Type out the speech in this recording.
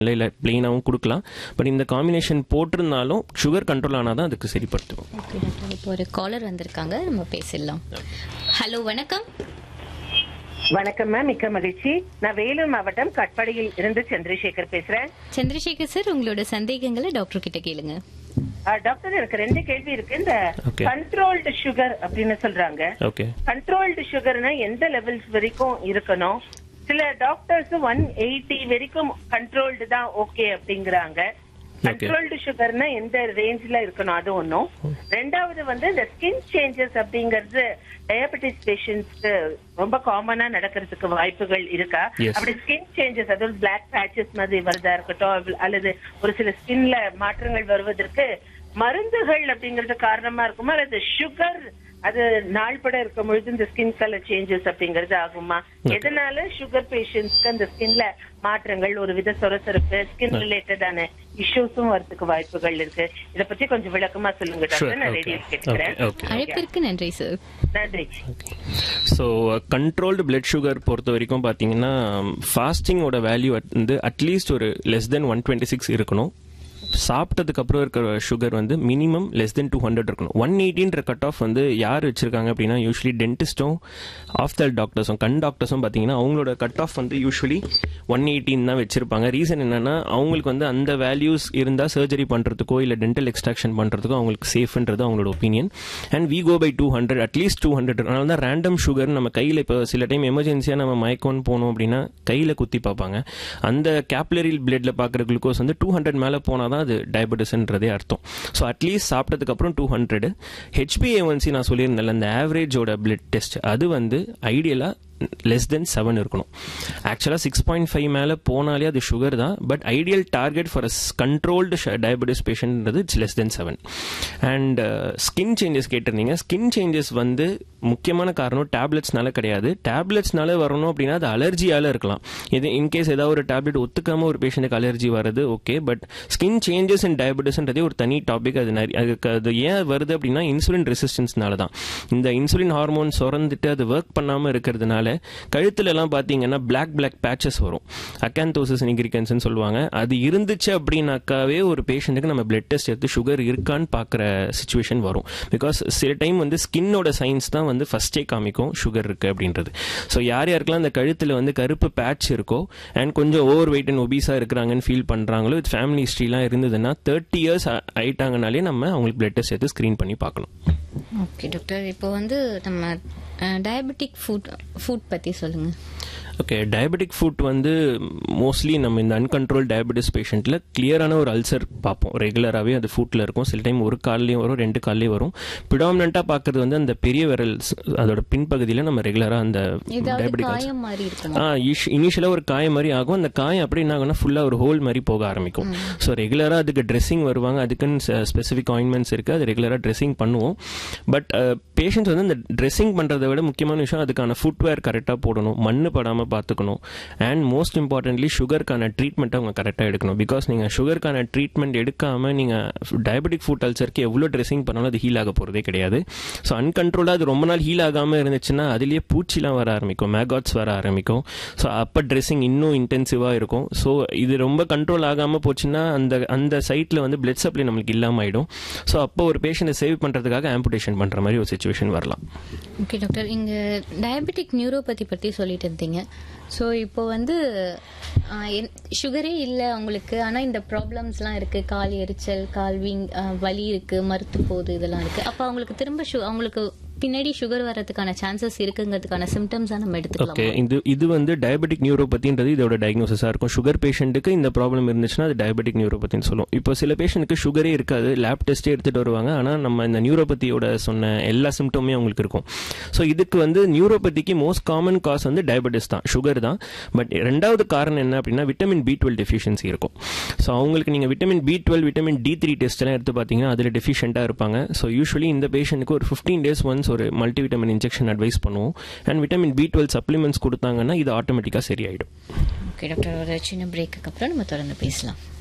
இல்லை இல்லை பிளெயினாகவும் கொடுக்கலாம் பட் இந்த காம்பினேஷன் போட்டிருந்தாலும் சுகர் கண்ட்ரோல் ஆனால் தான் அதுக்கு சரிப்படுத்தும் ஓகே டாக்டர் இப்போ ஒரு காலர் வந்திருக்காங்க நம்ம பேசிடலாம் ஹலோ வணக்கம் வணக்கம் மேம் மிக்க மகிழ்ச்சி நான் வேலூர் மாவட்டம் கட்பாடியில் இருந்து சந்திரசேகர் பேசுறேன் சந்திரசேகர் சார் உங்களோட சந்தேகங்களை டாக்டர் கிட்ட கேளுங்க ஆ, டாக்டர் எனக்கு ரெண்டு கேள்வி இருக்கு இந்த Okay. கண்ட்ரோல்டு சுகர் அப்படின்னு சொல்றாங்க ஓகே கண்ட்ரோல்டு சுகர்னா எந்த லெவல்ஸ் வரைக்கும் இருக்கணும் சில டாக்டர்ஸ் ஒன் எயிட்டி வரைக்கும் கண்ட்ரோல்டு தான் ஓகே அப்படிங்கறாங்க கண்ட்ரோல்டு சுகர்னா எந்த ரேஞ்ச்ல இருக்கணும் அது ஒண்ணும் ரெண்டாவது வந்து இந்த ஸ்கின் சேஞ்சஸ் அப்படிங்கறது டயபெட்டிஸ் பேஷண்ட்ஸ்க்கு ரொம்ப காமனா நடக்கிறதுக்கு வாய்ப்புகள் இருக்கா Yes. அப்படி ஸ்கின் சேஞ்சஸ் அதாவது பிளாக் பேச்சஸ் மாதிரி வருதா இருக்கட்டும் அல்லது ஒரு சில ஸ்கின்ல மாற்றங்கள் வருவதற்கு மருந்துகள் அப்படிங்கிறது காரணமா இருக்குமா அல்லது சுகர் அது நாள்பட இருக்கும் பொழுது இந்த ஸ்கின் கலர் சேஞ்சஸ் அப்படிங்கிறது ஆகுமா எதனால சுகர் பேஷண்ட்ஸ்க்கு அந்த ஸ்கின்ல மாற்றங்கள் ஒரு வித சொரசொரப்பு ஸ்கின் ரிலேட்டடான இஷ்யூஸும் வரதுக்கு வாய்ப்புகள் இருக்கு இத பத்தி கொஞ்சம் விளக்கமா சொல்லுங்க ஷூர் டாக்டர் நான் ஓகே ரேடியோ கேட்கிறேன் ஓகே ஓகே அழைப்பிற்கு நன்றி சார் நன்றி ஸோ கண்ட்ரோல்டு பிளட் சுகர் பொறுத்த வரைக்கும் பார்த்தீங்கன்னா ஃபாஸ்டிங்கோட வேல்யூ வந்து அட்லீஸ்ட் ஒரு less than one twenty six இருக்கணும் சாப்பிட்டதுக்கு அப்புறம் இருக்கிற சுகர் வந்து minimum less than two hundred இருக்கணும் ஒன் எயிட்டின்ற கட் ஆஃப் வந்து யார் வச்சிருக்காங்க அப்படின்னா யூஸ்வலி டென்டிஸ்ட்டும் ஆஃப்தல் டாக்டர்ஸும் கண் டாக்டர்ஸும் பார்த்தீங்கன்னா அவங்களோட கட் ஆஃப் வந்து யூஸ்வலி ஒன் எயிட்டின் தான் வச்சிருப்பாங்க ரீசன் என்னன்னா அவங்களுக்கு வந்து அந்த வேல்யூஸ் இருந்தால் சர்ஜரி பண்ணுறதுக்கோ இல்லை டென்டல் எக்ஸ்ட்ராக்ஷன் பண்ணுறதுக்கோ அவங்களுக்கு சேஃப்ன்றது அவங்களோட opinion and we go by two hundred at least two hundred அதனால தான் ரேண்டம் சுகர் நம்ம கையில் இப்போ சில டைம் எமர்ஜென்சியாக நம்ம மயக்கம்னு போனோம் அப்படின்னா கையில் குத்தி பார்ப்பாங்க அந்த கேப்லரி பிளட்ல பார்க்குற குளுக்கோஸ் வந்து டூ ஹண்ட்ரட் மேலே போனால் தான் அது டயபெட்டிஸ்ன்றதே அர்த்தம் ஸோ அட்லீஸ்ட் சாப்பிட்டதுக்கு அப்புறம் டூ ஹண்ட்ரட் ஹெச்பிஏஒன்சி நான் சொல்லியிருந்தேன்ல அந்த ஆவரேஜோட பிளட் டெஸ்ட் அது வந்து ஐடியலாக லெஸ் தென் செவன் இருக்கணும் ஆக்சுவலாக சிக்ஸ் பாயிண்ட் ஃபைவ் மேலே போனாலே அது சுகர் தான் but ideal target for a controlled diabetes பேஷண்ட்ன்றது it's less than seven and skin changes கேட்டிருந்தீங்க ஸ்கின் சேஞ்சஸ் வந்து முக்கியமான காரணம் டேப்லெட்ஸ்னால கிடையாது டேப்லெட்ஸ்னால வரணும் அப்படின்னா அது அலர்ஜியால் இருக்கலாம் இது இன்கேஸ் ஏதாவது ஒரு டேப்லெட் ஒத்துக்காம ஒரு பேஷண்ட்டுக்கு அலர்ஜி வருது okay but skin changes and டயபெட்டிஸ்ன்றதே ஒரு தனி டாபிக் அது நிறைய அதுக்கு அது ஏன் வருது அப்படின்னா இன்சுலின் ரெசிஸ்டன்ஸ்னால தான் இந்த இன்சுலின் ஹார்மோன் சுரந்துட்டு அது ஒர்க் பண்ணாமல் இருக்கிறதுனால கழுத்துல எல்லாம் பார்த்தீங்கன்னா பிளாக் பிளாக் பேச்சஸ் வரும் அக்காந்தோசிஸ் நிகிரிகன்ஸ்னு சொல்லுவாங்க அது இருந்துச்சு அப்படின்னாக்காவே ஒரு பேஷண்ட்டுக்கு நம்ம பிளட் டெஸ்ட் எடுத்து சுகர் இருக்கான்னு பார்க்குற சுச்சுவேஷன் வரும் பிகாஸ் சில டைம் வந்து ஸ்கின்னோட சயின்ஸ் தான் வந்து ஃபர்ஸ்டே காமிக்கும் சுகர் இருக்கு அப்படின்றது ஸோ யார் யாருக்கெல்லாம் அந்த கழுத்தில் வந்து கருப்பு பேட்ச் இருக்கோ அண்ட் கொஞ்சம் ஓவர் வெயிட் அண்ட் ஒபீஸாக இருக்கிறாங்கன்னு ஃபீல் பண்ணுறாங்களோ வித் ஃபேமிலி ஹிஸ்ட்ரிலாம் இருந்ததுன்னா தேர்ட்டி இயர்ஸ் ஆயிட்டாங்கனாலே நம்ம அவங்களுக்கு பிளட் டெஸ்ட் எடுத்து ஸ்க்ரீன் பண்ணி பார்க்கணும் ஓகே டாக்டர் இப்போ வந்து நம்ம டயபெட்டிக் ஃபுட் ஃபுட் பற்றி சொல்லுங்க ஓகே டயபெட்டிக் ஃபுட் வந்து மோஸ்ட்லி நம்ம இந்த அன்கண்ட்ரோல் டயபெட்டிஸ் பேஷண்ட்டில் கிளியரான ஒரு அல்சர் பார்ப்போம் ரெகுலராகவே அது ஃபுட்டில் இருக்கும் சில டைம் ஒரு கால்லையும் வரும் ரெண்டு கால்லையும் வரும் ப்ரிடாமினண்ட்டாக பார்க்கறது வந்து அந்த பெரிய விரல் அதோட பின்பகுதியில் நம்ம ரெகுலராக அந்த ஏதாவது டயபெட்டிக் அல்சர் காயம் மாதிரி இருக்கும் ஆ இனிஷியலாக ஒரு காயம் மாதிரி ஆகும் அந்த காயம் அப்படி என்ன ஆகும்னா ஃபுல்லாக ஒரு ஹோல் மாதிரி போக ஆரம்பிக்கும் ஸோ ரெகுலராக அதுக்கு ட்ரெஸ்ஸிங் வருவாங்க அதுக்குன்னு ஸ்பெசிஃபிக் ஆயின்மெண்ட்ஸ் இருக்குது அது ரெகுலராக ட்ரெஸ்ஸிங் பண்ணுவோம் பட் பேஷண்ட்ஸ் வந்து இந்த ட்ரெஸ்ஸிங் பண்ணுறதை விட முக்கியமான விஷயம் அதுக்கான ஃபுட்வேர் கரெக்டாக போடணும் மண்ணு படாமல் பார்த்துக்கணும் அண்ட் மோஸ்ட் இம்பார்ட்டன்ட்லி சுகருக்கான ட்ரீட்மெண்ட்டை அவங்க கரெக்டாக எடுக்கணும் பிகாஸ் நீங்கள் சுகருக்கான ட்ரீட்மெண்ட் எடுக்காமல் நீங்கள் டயபெட்டிக் ஃபுட் அல்சருக்கு எவ்வளோ ட்ரெஸ்ஸிங் பண்ணாலும் அது ஹீல் ஆக போகிறதே கிடையாது ஸோ அன்கண்ட்ரோலாக அது ரொம்ப நாள் ஹீல் ஆகாமல் இருந்துச்சுன்னா அதுலேயே பூச்சிலாம் வர ஆரம்பிக்கும் மேகாட்ஸ் வர ஆரம்பிக்கும் ஸோ அப்போ ட்ரெஸ்ஸிங் இன்னும் இன்டென்சிவாக இருக்கும் ஸோ இது ரொம்ப கண்ட்ரோல் ஆகாமல் போச்சுன்னா அந்த அந்த சைட்டில் வந்து பிளட் சப்ளை நம்மளுக்கு இல்லாமல் ஆகிடும் ஸோ அப்போ ஒரு பேஷண்ட்டை சேவ் பண்ணுறதுக்காக ஆம்புடேஷன் பண்ணுற மாதிரி ஒரு சுச்சுவேஷன் வரலாம் ஓகே டாக்டர் இங்கே டயபெட்டிக் நியூரோபதி பற்றி சொல்லிட்டு இருந்தீங்க ஸோ இப்போ வந்து சுகரே இல்லை அவங்களுக்கு ஆனால் இந்த ப்ராப்ளம்ஸ்லாம் இருக்குது கால் எரிச்சல் கால் வீங் ஆஹ் வலி இருக்குது மறுத்து போகுது இதெல்லாம் இருக்குது அப்போ அவங்களுக்கு திரும்ப சு அவங்களுக்கு பின்னாடி சுகர் வர்றதுக்கான சான்சஸ் இருக்குங்கிறதுக்கான சிம்டம்ஸாக நம்ம எடுத்துக்கலாம் ஓகே இது இது வந்து டயபெட்டிக் நியூரோபதின்றது இதோட டயக்னோசிஸாக இருக்கும் சுகர் பேஷண்ட்டுக்கு இந்த ப்ராப்ளம் இருந்துச்சுன்னா அது டயபெட்டிக் நியூரோபதின்னு சொல்லுவோம் இப்போ சில பேஷண்ட்டுக்கு சுகரே இருக்காது லேப் டெஸ்ட்டே எடுத்துகிட்டு வருவாங்க ஆனால் நம்ம இந்த நியூரோபதியோட சொன்ன எல்லா சிம்டமே அவங்களுக்கு இருக்கும் ஸோ இதுக்கு வந்து நியூரோபதிக்கு மோஸ்ட் காமன் காஸ் வந்து டயபெட்டிஸ் தான் சுகர் தான் பட் ரெண்டாவது காரணம் என்ன அப்படின்னா விட்டமின் பி டுவெல் டெஃபிஷியன்சி இருக்கும் ஸோ அவங்களுக்கு நீங்கள் vitamin B twelve vitamin D three test எல்லாம் எடுத்து பார்த்தீங்கன்னா அதில் டெஃபிஷியண்ட்டாக இருப்பாங்க ஸோ யூஸ்வலி இந்த பேஷண்ட்டுக்கு ஒரு ஃபிஃப்டீன் டேஸ் ஒன்ஸ் ஒரு மல்டிவிட்டமின் இன்ஜெக்ஷன் அட்வைஸ் பண்ணுவோம் and vitamin B twelve supplements கொடுத்தாங்கன்னா இது ஆட்டோமேட்டிக்காக சரியாயிடும் ஓகே டாக்டர் ஒரு சின்ன பிரேக்குக்கு அப்புறம் நம்ம தொடர்ந்து பேசலாம்